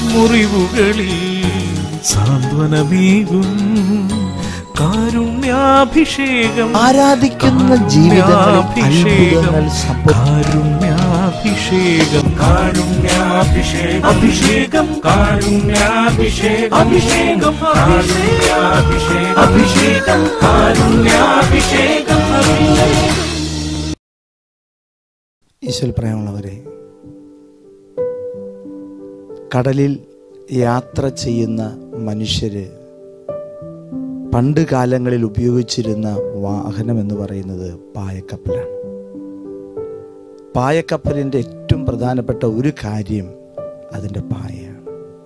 മുറിവുകളിൽ സാന്ത്വനമേകും കാരുണ്യാഭിഷേകം ആരാധിക്കുന്ന ജീവിതങ്ങളിൽ അത്ഭുതങ്ങൾ സംഭവിക്കും കാരുണ്യാഭിഷേകം കാരുണ്യാഭിഷേകം അഭിഷേകം കാരുണ്യാഭിഷേകം അഭിഷേകം കാരുണ്യാഭിഷേകം അഭിഷേകം കാരുണ്യാഭിഷേകം അഭിഷേകം ഈശ്വൽ പ്രയമുള്ളവരെ കടലിൽ യാത്ര ചെയ്യുന്ന മനുഷ്യര് പണ്ട് കാലങ്ങളിൽ ഉപയോഗിച്ചിരുന്ന വാഹനം എന്ന് പറയുന്നത് പായക്കപ്പലാണ് പായക്കപ്പലിൻ്റെ ഏറ്റവും പ്രധാനപ്പെട്ട ഒരു കാര്യം അതിൻ്റെ പായയാണ്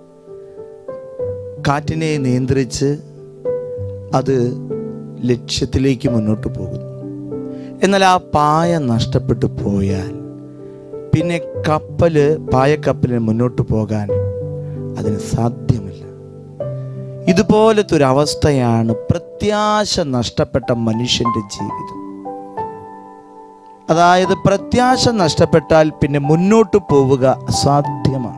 കാറ്റിനെ നിയന്ത്രിച്ച് അത് ലക്ഷ്യത്തിലേക്ക് മുന്നോട്ട് പോകുന്നു എന്നാൽ ആ പായ നഷ്ടപ്പെട്ടു പോയാൽ പിന്നെ കപ്പല് പായക്കപ്പലിന് മുന്നോട്ട് പോകാൻ അതിന് സാധ്യമല്ല ഇതുപോലത്തെ ഒരു അവസ്ഥയാണ് പ്രത്യാശ നഷ്ടപ്പെട്ട മനുഷ്യന്റെ ജീവിതം അതായത് പ്രത്യാശ നഷ്ടപ്പെട്ടാൽ പിന്നെ മുന്നോട്ട് പോവുക അസാധ്യമാണ്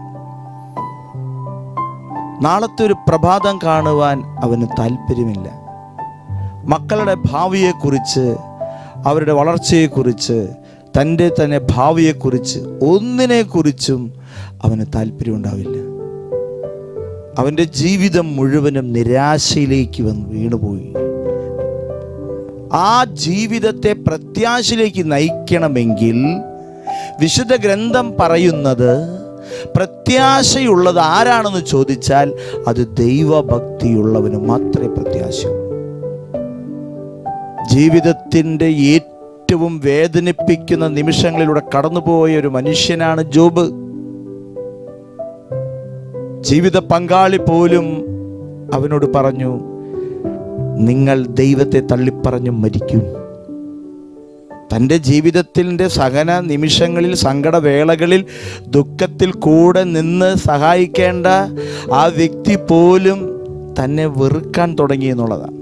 നാളത്തെ ഒരു പ്രഭാതം കാണുവാൻ അവന് താല്പര്യമില്ല മക്കളുടെ ഭാവിയെക്കുറിച്ച് അവരുടെ വളർച്ചയെക്കുറിച്ച് തൻ്റെ തന്നെ ഭാവിയെക്കുറിച്ച് ഒന്നിനെക്കുറിച്ചും അവന് താല്പര്യമുണ്ടാവില്ല അവൻ്റെ ജീവിതം മുഴുവനും നിരാശയിലേക്ക് വന്ന് വീണുപോയി ആ ജീവിതത്തെ പ്രത്യാശയിലേക്ക് നയിക്കണമെങ്കിൽ വിശുദ്ധ ഗ്രന്ഥം പറയുന്നത് പ്രത്യാശയുള്ളത് ആരാണെന്ന് ചോദിച്ചാൽ അത് ദൈവഭക്തിയുള്ളവന് മാത്രമേ പ്രത്യാശയുള്ളൂ ജീവിതത്തിൻ്റെ ഏറ്റവും വേദനിപ്പിക്കുന്ന നിമിഷങ്ങളിലൂടെ കടന്നുപോയ ഒരു മനുഷ്യനാണ് ജോബ് ജീവിത പങ്കാളി പോലും അവനോട് പറഞ്ഞു നിങ്ങൾ ദൈവത്തെ തള്ളിപ്പറഞ്ഞു മരിക്കും തൻ്റെ ജീവിതത്തിൻ്റെ സഹന നിമിഷങ്ങളിൽ സങ്കടവേളകളിൽ ദുഃഖത്തിൽ കൂടെ നിന്ന് സഹായിക്കേണ്ട ആ വ്യക്തി പോലും തന്നെ വെറുക്കാൻ തുടങ്ങി എന്നുള്ളതാണ്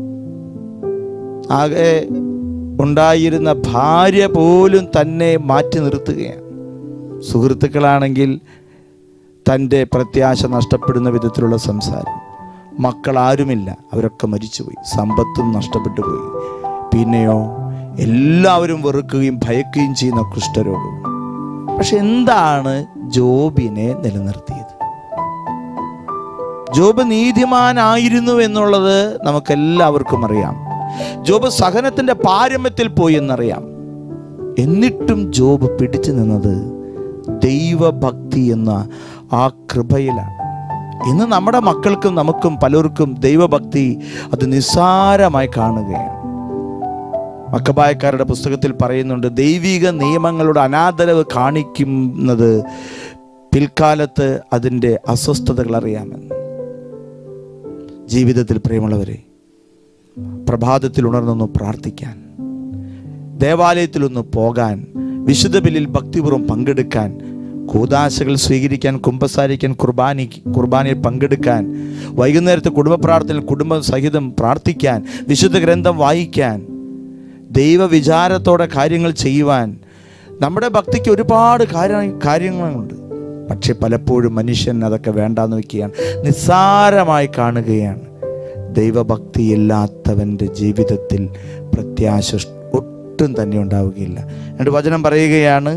ആകെ ഉണ്ടായിരുന്ന ഭാര്യ പോലും തന്നെ മാറ്റി നിർത്തുകയാണ് സുഹൃത്തുക്കളാണെങ്കിൽ തൻ്റെ പ്രത്യാശ നഷ്ടപ്പെടുന്ന വിധത്തിലുള്ള സംസാരം മക്കൾ ആരുമില്ല അവരൊക്കെ മരിച്ചുപോയി സമ്പത്തും നഷ്ടപ്പെട്ടു പോയി പിന്നെയോ എല്ലാവരും വെറുക്കുകയും ഭയക്കുകയും ചെയ്യുന്ന കുഷ്ഠരോഗം പക്ഷെ എന്താണ് ജോബിനെ നിലനിർത്തിയത് ജോബ് നീതിമാനായിരുന്നു എന്നുള്ളത് നമുക്കെല്ലാവർക്കും അറിയാം ജോബ് സഹനത്തിന്റെ പാരമ്യത്തിൽ പോയി എന്നറിയാം എന്നിട്ടും ജോബ് പിടിച്ചു നിന്നത് ദൈവഭക്തി എന്ന ആ കൃപയിലാണ് ഇന്ന് നമ്മുടെ മക്കൾക്കും നമുക്കും പലർക്കും ദൈവഭക്തി അത് നിസ്സാരമായി കാണുകയാണ് മക്കബായക്കാരുടെ പുസ്തകത്തിൽ പറയുന്നുണ്ട് ദൈവിക നിയമങ്ങളുടെ അനാദരവ് കാണിക്കുന്നത് പിൽക്കാലത്ത് അതിൻ്റെ അസ്വസ്ഥതകൾ അറിയാമെന്ന് ജീവിതത്തിൽ പ്രിയമുള്ളവരെ പ്രഭാതത്തിൽ ഉണർന്നൊന്ന് പ്രാർത്ഥിക്കാൻ ദേവാലയത്തിലൊന്ന് പോകാൻ വിശുദ്ധ ബലിയിൽ ഭക്തിപൂർവ്വം പങ്കെടുക്കാൻ കൂതാശകൾ സ്വീകരിക്കാൻ കുമ്പസാരിക്കാൻ കുർബാനി കുർബാനയിൽ പങ്കെടുക്കാൻ വൈകുന്നേരത്തെ കുടുംബ പ്രാർത്ഥനയിൽ കുടുംബ സഹിതം പ്രാർത്ഥിക്കാൻ വിശുദ്ധ ഗ്രന്ഥം വായിക്കാൻ ദൈവവിചാരത്തോടെ കാര്യങ്ങൾ ചെയ്യുവാൻ നമ്മുടെ ഭക്തിക്ക് ഒരുപാട് കാര്യ കാര്യങ്ങളുണ്ട് പക്ഷെ പലപ്പോഴും മനുഷ്യൻ അതൊക്കെ വേണ്ടാന്ന് വയ്ക്കുകയാണ് നിസ്സാരമായി കാണുകയാണ് ദൈവഭക്തിയില്ലാത്തവൻ്റെ ജീവിതത്തിൽ പ്രത്യാശ ഒട്ടും തന്നെ ഉണ്ടാവുകയില്ല എന്നിട്ട് വചനം പറയുകയാണ്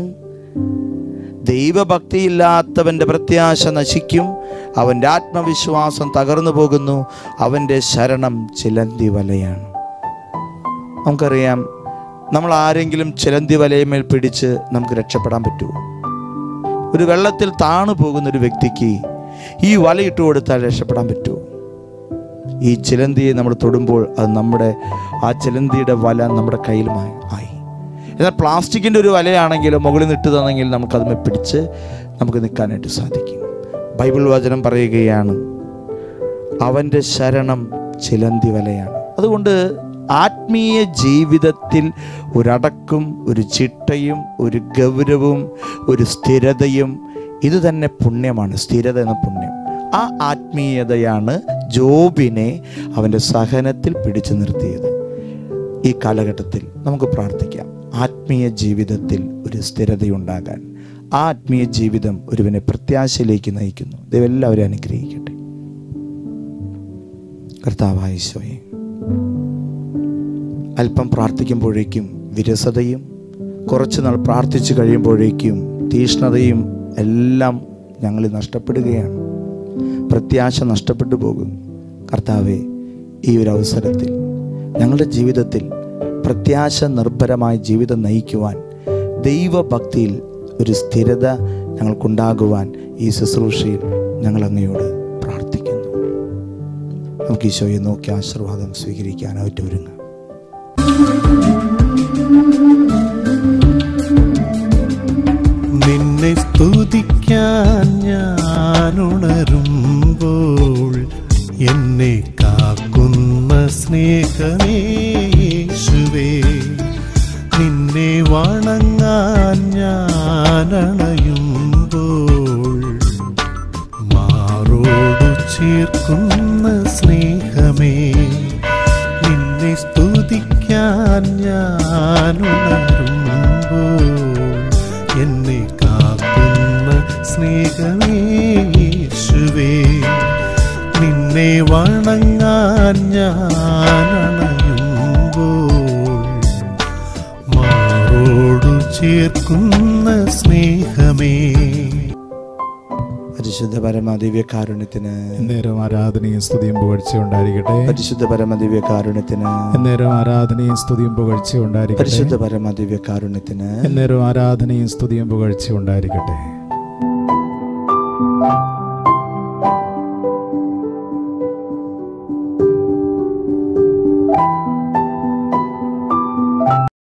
ദൈവഭക്തിയില്ലാത്തവൻ്റെ പ്രത്യാശ നശിക്കും അവൻ്റെ ആത്മവിശ്വാസം തകർന്നു പോകുന്നു അവൻ്റെ ശരണം ചിലന്തി വലയാണ് നമുക്കറിയാം നമ്മൾ ആരെങ്കിലും ചിലന്തി വലയമേൽ പിടിച്ച് നമുക്ക് രക്ഷപ്പെടാൻ പറ്റുമോ ഒരു വെള്ളത്തിൽ താണു പോകുന്ന ഒരു വ്യക്തിക്ക് ഈ വലയിട്ട് കൊടുത്താൽ രക്ഷപ്പെടാൻ പറ്റുമോ ഈ ചിലന്തിയെ നമ്മൾ തൊടുമ്പോൾ അത് നമ്മുടെ ആ ചിലന്തിയുടെ വല നമ്മുടെ കയ്യിലുമായി ആയി എന്നാൽ പ്ലാസ്റ്റിക്കിൻ്റെ ഒരു വലയാണെങ്കിൽ മുകളിൽ നിട്ട് തന്നെങ്കിൽ നമുക്കതിനെ പിടിച്ച് നമുക്ക് നിൽക്കാനായിട്ട് സാധിക്കും ബൈബിൾ വചനം പറയുകയാണ് അവൻ്റെ ശരണം ചിലന്തി വലയാണ് അതുകൊണ്ട് ആത്മീയ ജീവിതത്തിൽ ഒരടക്കും ഒരു ചിട്ടയും ഒരു ഗൗരവവും ഒരു സ്ഥിരതയും ഇത് തന്നെ പുണ്യമാണ് സ്ഥിരത എന്ന പുണ്യം ആ ആത്മീയതയാണ് ജോബിനെ അവൻ്റെ സഹനത്തിൽ പിടിച്ചു നിർത്തിയത് ഈ കാലഘട്ടത്തിൽ നമുക്ക് പ്രാർത്ഥിക്കാം ആത്മീയ ജീവിതത്തിൽ ഒരു സ്ഥിരതയുണ്ടാകാൻ ആ ആത്മീയ ജീവിതം ഒരുവനെ പ്രത്യാശയിലേക്ക് നയിക്കുന്നു ദൈവം എല്ലാവരും അനുഗ്രഹിക്കട്ടെ കർത്താവായ ഈശോയെ അല്പം പ്രാർത്ഥിക്കുമ്പോഴേക്കും വിരസതയും കുറച്ച് നാൾ പ്രാർത്ഥിച്ചു കഴിയുമ്പോഴേക്കും തീഷ്ണതയും എല്ലാം ഞങ്ങളിൽ നഷ്ടപ്പെടുകയാണ് പ്രത്യാശ നഷ്ടപ്പെട്ടു പോകുന്നു കർത്താവെ ഈ ഒരു അവസരത്തിൽ ഞങ്ങളുടെ ജീവിതത്തിൽ പ്രത്യാശ നിർഭരമായ ജീവിതം നയിക്കുവാൻ ദൈവഭക്തിയിൽ ഒരു സ്ഥിരത ഞങ്ങൾക്കുണ്ടാകുവാൻ ഈ ശുശ്രൂഷയിൽ ഞങ്ങൾ അങ്ങയോട് പ്രാർത്ഥിക്കുന്നു നമുക്ക് ഈശോയെ നോക്കി ആശീർവാദം സ്വീകരിക്കാനായിട്ട് ഒരുങ്ങാം നിന്നെ സ്തുതിക്കാൻ ഞാൻ ഉണരുമ്പോൾ എന്നെ കാക്കുന്ന സ്നേഹമേ യേശുവേ നിന്നെ വണങ്ങാൻ ഞാൻ അണയുമ്പോൾ മാറോടു ചേർക്കുന്ന സ്നേഹമേ നിന്നെ സ്തുതിക്കാൻ ഞാൻ ഉണരുമ്പോൾ എന്നെ കാക്കുന്ന സ്നേഹമേ യേശുവേ നിന്നെ വണങ്ങാൻ ഞാൻ അണയുമ്പോൾ മാറോടു ചേർക്കുന്ന സ്നേഹമേ പരിശുദ്ധ പരമദിവ്യ കാരുണ്യത്തിന് എന്നേരം ആരാധനയും സ്തുതിയും പുകഴ്ചയും ഉണ്ടായിരിക്കട്ടെ പരിശുദ്ധ പരമദിവ്യ കാരുണ്യത്തിന് എന്നേരം ആരാധനയും സ്തുതിയും പുകഴ്ചയും ഉണ്ടായിരിക്കട്ടെ പരിശുദ്ധ പരമദിവ്യ കാരുണ്യത്തിന് എന്നേരം ആരാധനയും സ്തുതിയും പുകഴ്ചയും ഉണ്ടായിരിക്കട്ടെ